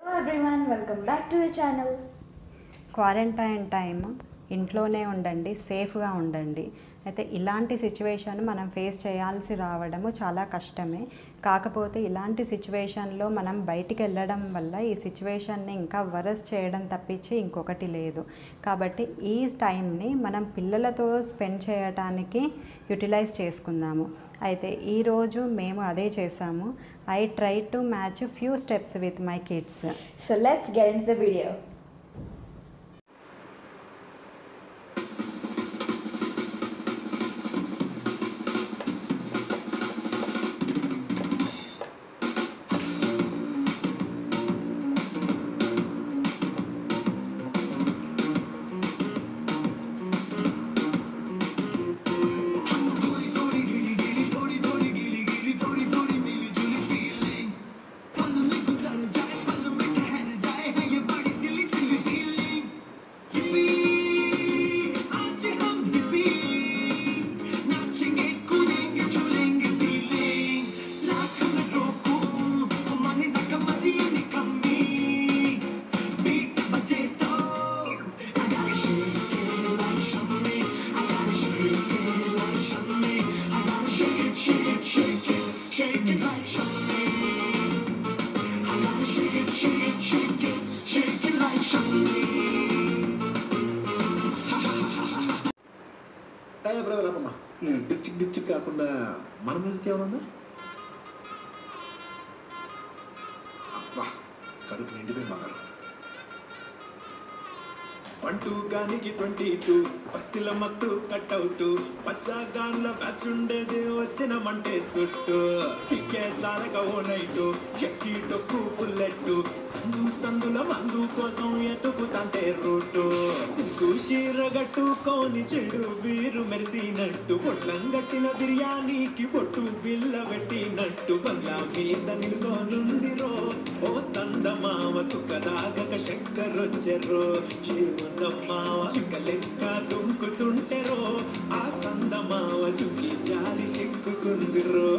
Hello everyone, welcome back to the channel. Quarantine time ఇంట్లోనే ఉండండి సేఫ్గా ఉండండి అయితే ఇలాంటి సిచ్యువేషన్ మనం ఫేస్ చేయాల్సి రావడము చాలా కష్టమే కాకపోతే ఇలాంటి సిచ్యువేషన్లో మనం బయటికి వెళ్ళడం వల్ల ఈ సిచ్యువేషన్ని ఇంకా వరస్ చేయడం తప్పించి ఇంకొకటి లేదు కాబట్టి ఈ టైంని మనం పిల్లలతో స్పెండ్ చేయడానికి యూటిలైజ్ చేసుకుందాము అయితే ఈరోజు మేము అదే చేసాము I try to match few steps with my kids So let's get into the video. ఏ బ్రదర్ అమ్మమ్మ ఈ డిచ్చిక్ డిచ్చిక్ కాకుండా మన మ్యూజిక్ ఏమైనా ఉందా అబ్బా కడుపు నిండిపోయి బంగారు వన్ టూ గానికి ట్వంటీ టూ బస్తీల మస్తు కట్అవుట్ పచ్చాగాన్ల బ్యాచ్ ఉండేది వచ్చిన మంటే సుట్టు కిక్కే సారక ఓ నైటు ఎక్కి డొక్కు బుల్లెట్ సందు సందుల మందు కోసం ఎతుకుతాంటే రూటు సిగ్గు చీర గట్టుకోని చెడు వీరు మెరిసినట్టు పొట్లం గట్టిన బిర్యానీకి బొట్టు బిల్ల పెట్టినట్టు బంగ్లా మీద నిలుసోనుందిరో ఓ సందమామ సుఖదాగక చక్కరొచ్చెరో జీవనమ్మావ చిక్క లెక్క దుంకుతుంటెరో ఆ సందమావ చుక్కి జాలి చిక్కుకుందిరో